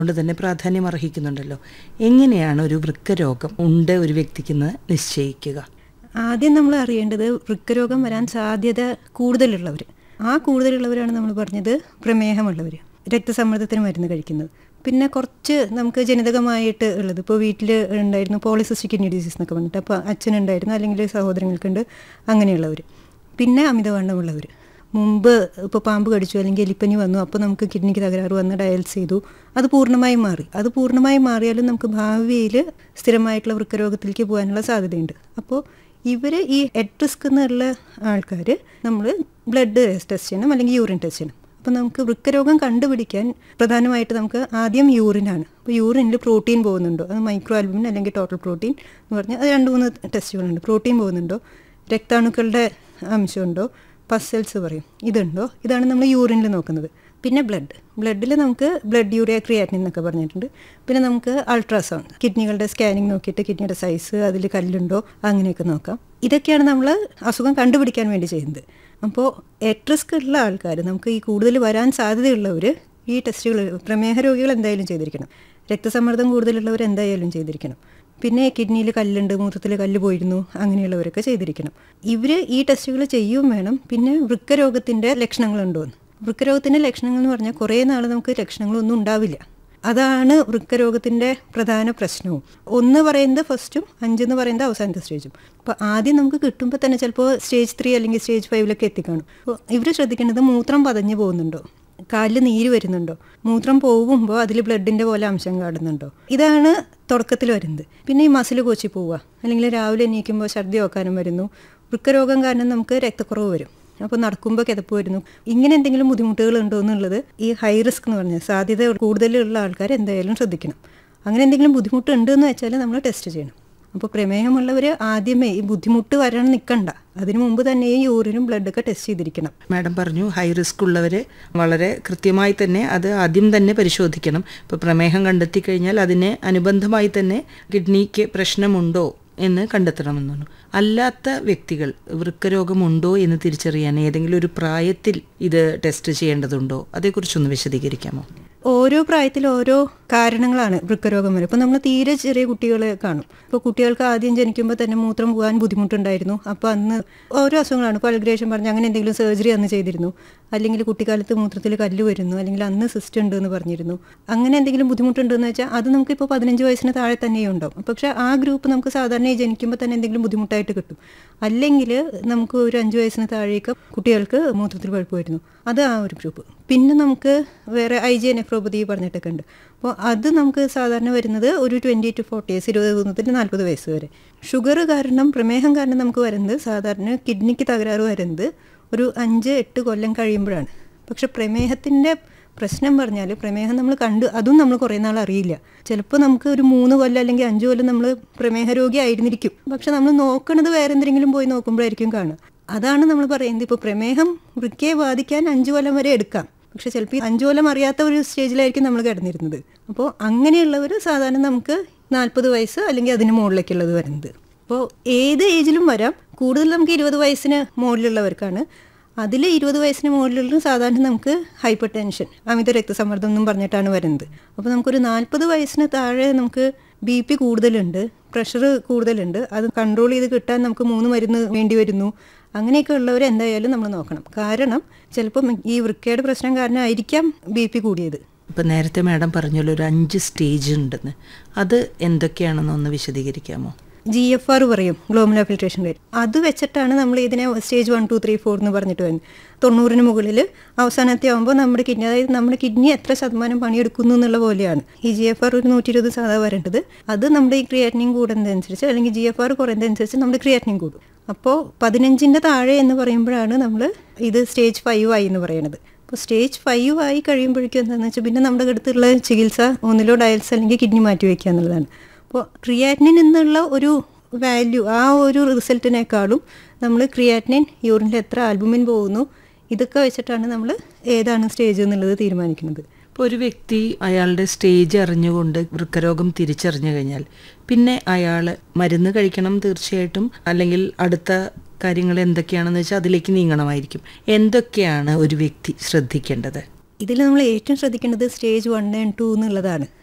കൊണ്ട് തന്നെ പ്രാധാന്യം അർഹിക്കുന്നുണ്ടല്ലോ എങ്ങനെയാണ് ഒരു വൃക്കരോഗം ഉണ്ട് ഒരു വ്യക്തിക്കെന്ന് നിശ്ചയിക്കുക ആദ്യം നമ്മൾ അറിയേണ്ടത് വൃക്കരോഗം വരാൻ സാധ്യത കൂടുതലുള്ളവർ ആ കൂടുതലുള്ളവരാണ് നമ്മൾ പറഞ്ഞത് പ്രമേഹമുള്ളവർ രക്തസമ്മർദ്ദത്തിന് മരുന്ന് കഴിക്കുന്നത് പിന്നെ കുറച്ച് നമുക്ക് ജനിതകമായിട്ട് ഉള്ളത് ഇപ്പോൾ വീട്ടിൽ ഉണ്ടായിരുന്നു പോളിസിസ്റ്റിക് കിഡ്നി ഡിസീസ് എന്നൊക്കെ പറഞ്ഞിട്ട് അപ്പോൾ അച്ഛനുണ്ടായിരുന്നു അല്ലെങ്കിൽ സഹോദരങ്ങൾക്കുണ്ട് അങ്ങനെയുള്ളവർ പിന്നെ അമിതവണ്ണമുള്ളവർ മുമ്പ് ഇപ്പോൾ പാമ്പ് കടിച്ചു അല്ലെങ്കിൽ എലിപ്പനി വന്നു അപ്പോൾ നമുക്ക് കിഡ്നിക്ക് തകരാറ് വന്ന് ഡയൽസ് ചെയ്തു അത് പൂർണ്ണമായും മാറി അത് പൂർണ്ണമായും മാറിയാലും നമുക്ക് ഭാവിയിൽ സ്ഥിരമായിട്ടുള്ള വൃക്കരോഗത്തിലേക്ക് പോകാനുള്ള സാധ്യതയുണ്ട് അപ്പോൾ ഇവർ ഈ എഡ് റിസ്ക് എന്നുള്ള ആൾക്കാർ നമ്മൾ ബ്ലഡ് ടെസ്റ്റ് ചെയ്യണം അല്ലെങ്കിൽ യൂറിൻ ടെസ്റ്റ് ചെയ്യണം അപ്പോൾ നമുക്ക് വൃക്കരോഗം കണ്ടുപിടിക്കാൻ പ്രധാനമായിട്ട് നമുക്ക് ആദ്യം യൂറിനാണ് അപ്പോൾ യൂറിനിൽ പ്രോട്ടീൻ പോകുന്നുണ്ടോ അത് മൈക്രോ ആൽബുമിൻ അല്ലെങ്കിൽ ടോട്ടൽ പ്രോട്ടീൻ എന്ന് പറഞ്ഞാൽ അത് രണ്ട് മൂന്ന് ടെസ്റ്റുകളുണ്ട് പ്രോട്ടീൻ പോകുന്നുണ്ടോ രക്താണുക്കളുടെ അംശമുണ്ടോ പസൽസ് പറയും ഇതുണ്ടോ ഇതാണ് നമ്മൾ യൂറിനിൽ നോക്കുന്നത് പിന്നെ ബ്ലഡ് ബ്ലഡിൽ നമുക്ക് ബ്ലഡ് യൂറിയ ക്രിയാറ്റിൻ എന്നൊക്കെ പറഞ്ഞിട്ടുണ്ട് പിന്നെ നമുക്ക് അൾട്രാസൗണ്ട് കിഡ്നികളുടെ സ്കാനിങ് നോക്കിയിട്ട് കിഡ്നിയുടെ സൈസ് അതിൽ കല്ലുണ്ടോ അങ്ങനെയൊക്കെ നോക്കാം ഇതൊക്കെയാണ് നമ്മൾ അസുഖം കണ്ടുപിടിക്കാൻ വേണ്ടി ചെയ്യുന്നത് അപ്പോൾ എറ്റ് റിസ്ക് ഉള്ള ആൾക്കാർ നമുക്ക് ഈ കൂടുതൽ വരാൻ സാധ്യതയുള്ളവർ ഈ ടെസ്റ്റുകൾ പ്രമേഹ രോഗികൾ എന്തായാലും ചെയ്തിരിക്കണം രക്തസമ്മർദ്ദം കൂടുതലുള്ളവർ എന്തായാലും ചെയ്തിരിക്കണം പിന്നെ കിഡ്നിയിൽ കല്ലുണ്ട് മൂത്രത്തിൽ കല്ല് പോയിരുന്നു അങ്ങനെയുള്ളവരൊക്കെ ചെയ്തിരിക്കണം ഇവർ ഈ ടെസ്റ്റുകൾ ചെയ്യും വേണം പിന്നെ വൃക്കരോഗത്തിൻ്റെ ലക്ഷണങ്ങളുണ്ടോ എന്ന് വൃക്കരോഗത്തിൻ്റെ ലക്ഷണങ്ങൾ എന്ന് പറഞ്ഞാൽ കുറേ നാൾ നമുക്ക് ലക്ഷണങ്ങളൊന്നും ഉണ്ടാവില്ല അതാണ് വൃക്കരോഗത്തിൻ്റെ പ്രധാന പ്രശ്നവും ഒന്ന് പറയുന്നത് ഫസ്റ്റും അഞ്ചെന്ന് പറയുന്നത് അവസാനത്തെ സ്റ്റേജും അപ്പോൾ ആദ്യം നമുക്ക് കിട്ടുമ്പോൾ തന്നെ ചിലപ്പോൾ സ്റ്റേജ് ത്രീ അല്ലെങ്കിൽ സ്റ്റേജ് ഫൈവിലൊക്കെ എത്തിക്കാണും അപ്പോൾ ഇവർ ശ്രദ്ധിക്കേണ്ടത് മൂത്രം പതഞ്ഞു പോകുന്നുണ്ടോ കാലിൽ നീര് വരുന്നുണ്ടോ മൂത്രം പോകുമ്പോൾ അതിൽ ബ്ലഡിൻ്റെ പോലെ അംശം കാണുന്നുണ്ടോ ഇതാണ് തുടക്കത്തിൽ വരുന്നത് പിന്നെ ഈ മസിൽ കൊച്ചി പോവുക അല്ലെങ്കിൽ രാവിലെ എണീക്കുമ്പോൾ ഛർദി വെക്കാനും വരുന്നു വൃക്കരോഗം കാരണം നമുക്ക് രക്തക്കുറവ് വരും അപ്പോൾ നടക്കുമ്പോൾ കിതപ്പ് വരുന്നു ഇങ്ങനെ എന്തെങ്കിലും ബുദ്ധിമുട്ടുകൾ ഉണ്ടോ എന്നുള്ളത് ഈ ഹൈ റിസ്ക് എന്ന് പറഞ്ഞാൽ സാധ്യത കൂടുതലുള്ള ആൾക്കാർ എന്തായാലും ശ്രദ്ധിക്കണം അങ്ങനെ എന്തെങ്കിലും ബുദ്ധിമുട്ടുണ്ട് എന്ന് വെച്ചാൽ നമ്മൾ ടെസ്റ്റ് ചെയ്യണം അപ്പോൾ പ്രമേഹമുള്ളവർ ആദ്യമേ ഈ ബുദ്ധിമുട്ട് വരാൻ നിൽക്കണ്ട അതിനു മുമ്പ് തന്നെ ഈ യൂറിനും ബ്ലഡൊക്കെ ടെസ്റ്റ് ചെയ്തിരിക്കണം മാഡം പറഞ്ഞു ഹൈ റിസ്ക് ഉള്ളവർ വളരെ കൃത്യമായി തന്നെ അത് ആദ്യം തന്നെ പരിശോധിക്കണം ഇപ്പോൾ പ്രമേഹം കണ്ടെത്തി കഴിഞ്ഞാൽ അതിന് അനുബന്ധമായി തന്നെ കിഡ്നിക്ക് പ്രശ്നമുണ്ടോ എന്ന് കണ്ടെത്തണമെന്നാണ് അല്ലാത്ത വ്യക്തികൾ വൃക്കരോഗമുണ്ടോ എന്ന് തിരിച്ചറിയാൻ ഏതെങ്കിലും ഒരു പ്രായത്തിൽ ഇത് ടെസ്റ്റ് ചെയ്യേണ്ടതുണ്ടോ അതേക്കുറിച്ചൊന്ന് വിശദീകരിക്കാമോ ഓരോ പ്രായത്തിൽ ഓരോ കാരണങ്ങളാണ് വൃക്കരോഗം വരെ ഇപ്പോൾ നമ്മൾ തീരെ ചെറിയ കുട്ടികളെ കാണും ഇപ്പോൾ കുട്ടികൾക്ക് ആദ്യം ജനിക്കുമ്പോൾ തന്നെ മൂത്രം പോകാൻ ബുദ്ധിമുട്ടുണ്ടായിരുന്നു അപ്പോൾ അന്ന് ഓരോ അസുഖങ്ങളാണ് ഇപ്പോൾ അൽഗ്രേഷൻ പറഞ്ഞ് അങ്ങനെ എന്തെങ്കിലും സർജറി അന്ന് ചെയ്തിരുന്നു അല്ലെങ്കിൽ കുട്ടിക്കാലത്ത് മൂത്രത്തിൽ കല്ല് വരുന്നു അല്ലെങ്കിൽ അന്ന് സിസ്റ്റ് ഉണ്ട് എന്ന് പറഞ്ഞിരുന്നു അങ്ങനെ എന്തെങ്കിലും ബുദ്ധിമുട്ടുണ്ടെന്ന് വെച്ചാൽ അത് നമുക്കിപ്പോൾ പതിനഞ്ച് വയസ്സിന് താഴെ തന്നെ ഉണ്ടാവും പക്ഷേ ആ ഗ്രൂപ്പ് നമുക്ക് സാധാരണ ജനിക്കുമ്പോൾ തന്നെ എന്തെങ്കിലും ബുദ്ധിമുട്ടായിട്ട് കിട്ടും അല്ലെങ്കിൽ നമുക്ക് ഒരു അഞ്ച് വയസ്സിന് താഴേക്ക് കുട്ടികൾക്ക് മൂത്രത്തിൽ പഴുപ്പ് വരുന്നു അത് ആ ഒരു ഗ്രൂപ്പ് പിന്നെ നമുക്ക് വേറെ ഐ ജി നെഫ്രോപ്പതി പറഞ്ഞിട്ടൊക്കെ ഉണ്ട് അപ്പോൾ അത് നമുക്ക് സാധാരണ വരുന്നത് ഒരു ട്വൻറ്റി ടു ഫോർട്ടി ഇയേഴ്സ് ഇരുപത് മുതൽ നാൽപ്പത് വയസ്സ് വരെ ഷുഗർ കാരണം പ്രമേഹം കാരണം നമുക്ക് വരുന്നത് സാധാരണ കിഡ്നിക്ക് തകരാറ് വരുന്നത് ഒരു അഞ്ച് എട്ട് കൊല്ലം കഴിയുമ്പോഴാണ് പക്ഷെ പ്രമേഹത്തിൻ്റെ പ്രശ്നം പറഞ്ഞാൽ പ്രമേഹം നമ്മൾ കണ്ട് അതും നമ്മൾ കുറേ നാൾ അറിയില്ല ചിലപ്പോൾ നമുക്ക് ഒരു മൂന്ന് കൊല്ലം അല്ലെങ്കിൽ അഞ്ച് കൊല്ലം നമ്മൾ പ്രമേഹ രോഗി ആയിരുന്നിരിക്കും പക്ഷെ നമ്മൾ നോക്കണത് വേറെ എന്തെങ്കിലും പോയി നോക്കുമ്പോഴായിരിക്കും കാണുക അതാണ് നമ്മൾ പറയുന്നത് ഇപ്പോൾ പ്രമേഹം വൃക്കയെ ബാധിക്കാൻ അഞ്ച് കൊല്ലം വരെ എടുക്കാം പക്ഷെ ചിലപ്പോൾ ഈ അഞ്ചു കൊല്ലം അറിയാത്ത ഒരു സ്റ്റേജിലായിരിക്കും നമ്മൾ കിടന്നിരുന്നത് അപ്പോൾ അങ്ങനെയുള്ളവർ സാധാരണ നമുക്ക് നാൽപ്പത് വയസ്സ് അല്ലെങ്കിൽ അതിന് മുകളിലേക്കുള്ളത് വരുന്നത് അപ്പോൾ ഏത് ഏജിലും വരാം കൂടുതൽ നമുക്ക് ഇരുപത് വയസ്സിന് മുകളിലുള്ളവർക്കാണ് അതിൽ ഇരുപത് വയസ്സിന് മുകളിലുള്ള സാധാരണ നമുക്ക് ഹൈപ്പർ ടെൻഷൻ അമിത രക്തസമ്മർദ്ദം എന്നും പറഞ്ഞിട്ടാണ് വരുന്നത് അപ്പോൾ നമുക്കൊരു നാൽപ്പത് വയസ്സിന് താഴെ നമുക്ക് ബി പി കൂടുതലുണ്ട് പ്രഷർ കൂടുതലുണ്ട് അത് കൺട്രോൾ ചെയ്ത് കിട്ടാൻ നമുക്ക് മൂന്ന് മരുന്ന് വേണ്ടി വരുന്നു അങ്ങനെയൊക്കെ ഉള്ളവർ എന്തായാലും നമ്മൾ നോക്കണം കാരണം ചിലപ്പം ഈ വൃക്കയുടെ പ്രശ്നം കാരണമായിരിക്കാം ബി പി കൂടിയത് ഇപ്പം നേരത്തെ മാഡം പറഞ്ഞല്ലോ ഒരു അഞ്ച് സ്റ്റേജ് ഉണ്ടെന്ന് അത് എന്തൊക്കെയാണെന്ന് ഒന്ന് വിശദീകരിക്കാമോ ജി എഫ് ആർ പറയും ഗ്ലോമല ഫിൽട്രേഷൻ റേറ്റ് അത് വെച്ചിട്ടാണ് നമ്മൾ ഇതിനെ stage one two three four എന്ന് പറഞ്ഞിട്ട് വരുന്നത് തൊണ്ണൂറിന് മുകളിൽ അവസാനത്തെ ആകുമ്പോൾ നമ്മുടെ കിഡ്നി അതായത് നമ്മുടെ കിഡ്നി എത്ര ശതമാനം പണിയെടുക്കുന്നു എന്നുള്ള പോലെയാണ് ഈ ജി എഫ് ആർ ഒരു നൂറ്റി ഇരുപത് സാധാ വരേണ്ടത് അത് നമ്മുടെ ഈ ക്രിയാറ്റിനിങ് കൂടുന്നതനുസരിച്ച് അല്ലെങ്കിൽ ജി എഫ് ആർ കുറയുന്നതനുസരിച്ച് നമ്മുടെ ക്രിയാറ്റിനിങ് കൂടും അപ്പോൾ പതിനഞ്ചിൻ്റെ താഴെ എന്ന് പറയുമ്പോഴാണ് നമ്മൾ ഇത് സ്റ്റേജ് ഫൈവ് ആയി എന്ന് പറയുന്നത് അപ്പോൾ സ്റ്റേജ് ഫൈവ് ആയി കഴിയുമ്പോഴേക്കും എന്താണെന്ന് വെച്ചാൽ പിന്നെ നമ്മുടെ അടുത്തുള്ള ചികിത്സ ഒന്നിലോ ഡയൽസ് അല്ലെങ്കിൽ കിഡ്നി മാറ്റി വയ്ക്കുക എന്നുള്ളതാണ് അപ്പോൾ ക്രിയാറ്റിനിൻ എന്നുള്ള ഒരു വാല്യൂ ആ ഒരു റിസൾട്ടിനേക്കാളും നമ്മൾ ക്രിയാറ്റിനിൻ യൂറിനിൽ എത്ര ആൽബുമിൻ പോകുന്നു ഇതൊക്കെ വെച്ചിട്ടാണ് നമ്മൾ ഏതാണ് സ്റ്റേജ് എന്നുള്ളത് തീരുമാനിക്കുന്നത് ഇപ്പോൾ ഒരു വ്യക്തി അയാളുടെ സ്റ്റേജ് അറിഞ്ഞുകൊണ്ട് വൃക്കരോഗം തിരിച്ചറിഞ്ഞു കഴിഞ്ഞാൽ പിന്നെ അയാൾ മരുന്ന് കഴിക്കണം തീർച്ചയായിട്ടും അല്ലെങ്കിൽ അടുത്ത കാര്യങ്ങൾ എന്തൊക്കെയാണെന്ന് വെച്ചാൽ അതിലേക്ക് നീങ്ങണമായിരിക്കും എന്തൊക്കെയാണ് ഒരു വ്യക്തി ശ്രദ്ധിക്കേണ്ടത് ഇതിൽ നമ്മൾ ഏറ്റവും ശ്രദ്ധിക്കേണ്ടത് സ്റ്റേജ് വൺ ആൻഡ് ടു എന്നുള്ളതാണ്